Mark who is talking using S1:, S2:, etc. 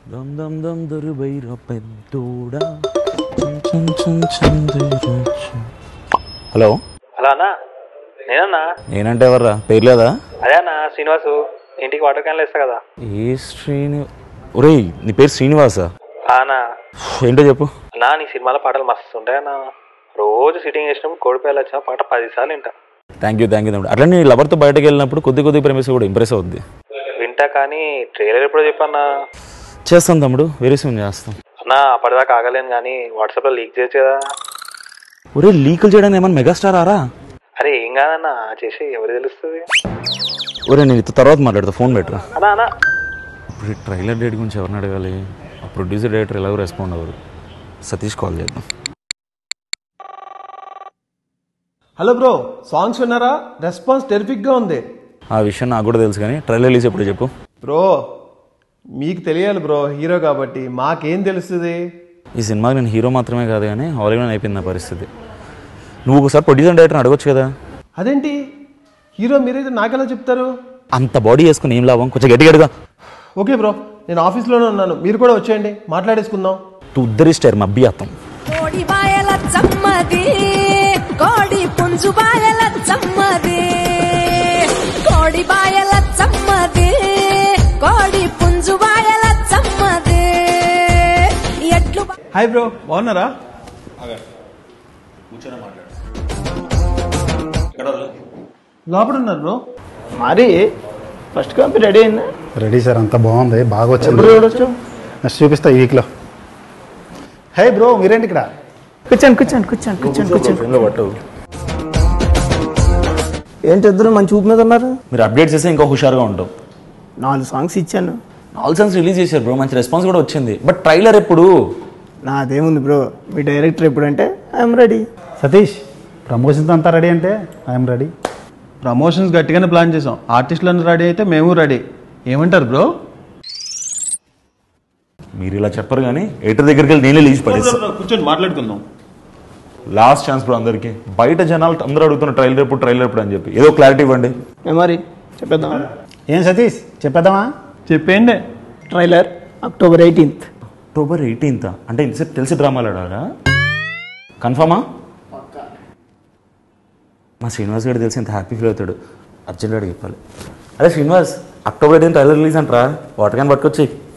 S1: దమ్ దమ్ దమ్ దొరుబైర పెద్దోడా చం చం చం చం దురు చం. హలో
S2: హలో అన్నా నేనన్నా
S1: నేనంటే ఎవర్రా పేరు లేదా
S2: అదే అన్న శ్రీనివాసు ఇంటికి వాటర్ క్యాన్లు ఇస్తా కదా
S1: ఏ శ్రీని ఒరేయ్ నీ పేరు శ్రీనివాసా
S2: ఆ అన్న
S1: ఏంటో చెప్పు
S2: నా నీ సినిమాల పాటలు మస్తు ఉంటాయన్న రోజు సిట్టింగ్ చేసినప్పుడు కోడిపేలు వచ్చిన పాట పది సార్లు వింటా
S1: థ్యాంక్ యూ థ్యాంక్ యూ తమ్ముడు అట్లా నీ లవర్తో బయటకు వెళ్ళినప్పుడు కొద్ది కొద్ది ప్రేమిస్ కూడా ఇంప్రెస్ అవుద్ది
S2: వింటా కానీ ట్రైలర్ ఎప్పుడో చెప్పన్నా
S1: చేస్తాం తమ్ముడు వెరీ సూన్ చేస్తాం
S2: అన్న అప్పటిదాకా ఆగలేను కానీ వాట్సాప్లో లీక్ చేయొచ్చు కదా
S1: ఒరే లీకులు చేయడానికి ఏమన్నా మెగాస్టార్ ఆరా
S2: అరే ఏం కాదన్న చేసి ఎవరు తెలుస్తుంది
S1: ఒరే నేను ఇతో తర్వాత మాట్లాడతా ఫోన్ పెట్టరా
S2: అన్నా అన్న
S1: ఇప్పుడు ఈ ట్రైలర్ డేట్ గురించి ఎవరిని అడగాలి ఆ ప్రొడ్యూసర్ డైరెక్టర్ ఎలాగో రెస్పాండ్ అవ్వరు సతీష్ కాల్ చేద్దాం
S3: హలో బ్రో సాంగ్స్ విన్నారా రెస్పాన్స్ టెరిఫిక్ గా ఉంది
S1: ఆ విషయం నాకు కూడా తెలుసు కానీ ట్రైలర్ రిలీజ్ ఎప్పుడు చెప్పు
S3: బ్రో మీకు తెలియాలి బ్రో హీరో కాబట్టి మాకేం తెలుస్తుంది
S1: ఈ సినిమాకి నేను హీరో మాత్రమే కాదు కానీ హాలీవుడ్ అయిపోయింది నా పరిస్థితి నువ్వు ఒకసారి ప్రొడ్యూసర్ డైరెక్టర్ అడగొచ్చు కదా
S3: అదేంటి హీరో మీరైతే నాకెలా చెప్తారు
S1: అంత బాడీ వేసుకుని ఏం లాభం కొంచెం గట్టిగా అడుగా
S3: ఓకే బ్రో నేను ఆఫీస్లోనే ఉన్నాను మీరు కూడా వచ్చేయండి మాట్లాడేసుకుందాం
S1: తు ఉద్ధరిస్తారు మబ్బియాతం
S4: కోడి బాయల చమ్మది కోడి పుంజు బాయల చమ్మది కోడి బాయల చమ్మది కోడి పుంజు బాయల చమ్మది ఎట్లు బా-
S3: హాయ్ బ్రో బాగున్నారా లోపల ఉన్నారు బ్రో
S5: మరి ఫస్ట్ కాపీ రెడీ అయిందా
S6: రెడీ సార్ అంత బాగుంది బాగా వచ్చింది
S5: ఎప్పుడు చూడొచ్చు
S6: నెక్స్ట్ చూపిస్తా ఈ వీక్లో హే బ్రో మీరేంటి ఇక్కడ
S5: కూర్చోండి కూర్చోండి కూర్చోండి కూర్చోండి కూర్చోండి
S1: పట్టు
S5: ఏంటి ఇద్దరు మంచి ఊపు మీద ఉన్నారు
S1: మీరు అప్డేట్స్ చేస్తే ఇంకా హుషారుగా ఉంటాం
S5: నాలుగు సాంగ్స్ ఇచ్చాను
S1: ఆల్ సాంగ్స్ రిలీజ్ చేశారు బ్రో మంచి రెస్పాన్స్ కూడా వచ్చింది బట్ ట్రైలర్ ఎప్పుడు
S5: నాదేముంది బ్రో మీ డైరెక్టర్ ఎప్పుడంటే ఐఎమ్ రెడీ
S6: సతీష్ ప్రమోషన్స్ అంతా రెడీ అంటే ఐఎమ్ రెడీ
S3: ప్రమోషన్స్ గట్టిగానే ప్లాన్ చేసాం ఆర్టిస్టులను రెడీ అయితే మేము రెడీ ఏమంటారు బ్రో
S1: మీరు ఇలా చెప్పరు కానీ ఎయిటర్ దగ్గరికి వెళ్ళి నేనే లీజ్ పడేస్తాను
S3: కూర్చొని మాట్లాడుకుందాం
S1: లాస్ట్ ఛాన్స్ బ్రో అందరికి బయట జనాలు అందరూ అడుగుతున్న ట్రైలర్ ఎప్పుడు ట్రైలర్ ఎప్పుడు అని చెప్పి ఏదో క్లారిటీ ఇవ్వండి
S5: మరి చెప్పేద్దాం
S6: ఏం సతీష్ చెప్పేద్దామా
S3: చెప్పేయండి
S5: trailer October eighteenth
S1: October eighteenth అంటే ఇంతసేపు తెలిసి డ్రామాలు ఆడారా కన్ఫామా మా శ్రీనివాస్ గారు తెలిసి ఇంత హ్యాపీ ఫీల్ అవుతాడు అర్జెంట్ అడిగి చెప్పాలి అదే Srinivas October eighteenth trailer release అంటారా వాటర్ క్యాన్ పట్టుకొచ్చి